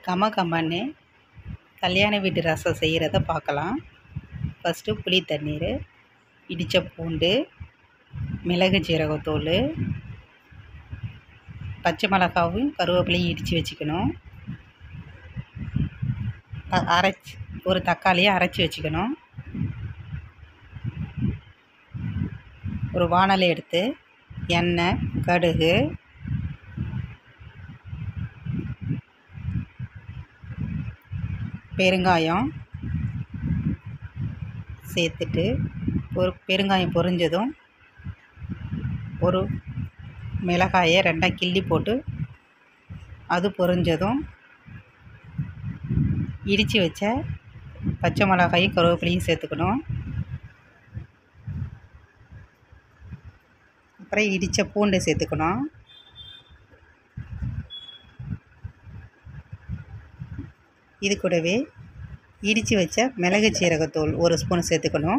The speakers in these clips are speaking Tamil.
கம கமன்னு கல்யாண வீட்டு ரசம் செய்கிறத பார்க்கலாம் ஃபஸ்ட்டு புளி தண்ணீர் இடித்த பூண்டு மிளகு ஜீரகத்தூள் பச்சை மிளகாவும் கருவேப்பிலையும் இடித்து வச்சுக்கணும் அ- அரைச்சி ஒரு தக்காளியை அரைச்சி வச்சுக்கணும் ஒரு வாணலி எடுத்து எண்ணெய் கடுகு பெருங்காயம் சேர்த்துட்டு ஒரு பெருங்காயம் பொரிஞ்சதும் ஒரு மிளகாயை ரெண்டாக கிள்ளி போட்டு அது பொரிஞ்சதும் இடித்து வச்ச பச்சை மிளகாயும் கருவேப்பிலையும் சேர்த்துக்கணும் அப்புறம் இடித்த பூண்டு சேர்த்துக்கணும் இது கூடவே இடித்து வச்ச மிளகு சீரகத்தூள் ஒரு ஸ்பூன் சேர்த்துக்கணும்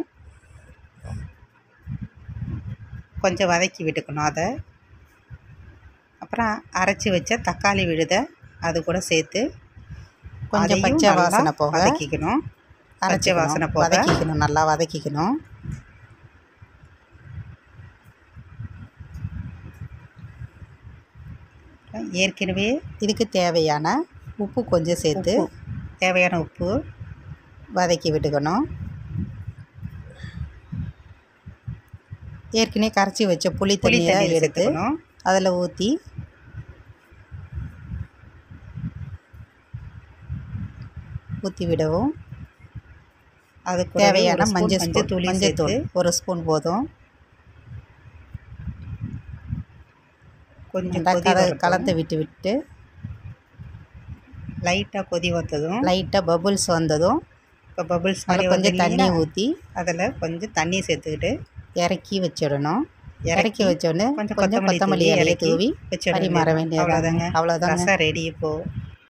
கொஞ்சம் வதக்கி விட்டுக்கணும் அதை அப்புறம் அரைச்சி வச்ச தக்காளி விழுதை அது கூட சேர்த்து கொஞ்சம் அதையும் பச்சை நல்லா வாசனை போக வதக்கிக்கணும் பச்சை வாசனை போக வதக்கிக்கணும் நல்லா வதக்கிக்கணும் ஏற்கனவே இதுக்கு தேவையான உப்பு கொஞ்சம் சேர்த்து உப்பு, தேவையான உப்பு வதக்கி விட்டுக்கணும் ஏற்கனவே கரைச்சி வச்ச புளி புளி தண்ணியை தண்ணீர் எடுத்து சேர்த்துக்கணும் அதில் ஊற்றி ஊற்றி விடவும் அது கூடவே தேவையான ஒரு ஸ்பூன் மஞ்சள் மஞ்சத்தூளையும் மஞ்சத்தூள் சேர்த்து ஒரு ஸ்பூன் போதும் கொஞ்சம் நல்லா கொதி கல வரட்டும். கலந்து விட்டு விட்டு லைட்டாக கொதி வந்ததும் லைட்டாக பபுள்ஸ் வந்ததும் இப்போ பபிள்ஸ் அதில் கொஞ்சம் தண்ணி ஊற்றி அதில் கொஞ்சம் தண்ணி சேர்த்துக்கிட்டு இறக்கி வச்சிடணும் இறக்கி இறக்கி வச்சோடனே கொஞ்சம் கொஞ்சம் கொத்தமல்லி கொத்தமல்லி தூவி இலையை இறக்கி தூவி வச்சிட பரிமாற வேண்டியது அவ்வளோதாங்க அவ்வளோதாங்க ரசம் ரெடி இப்போது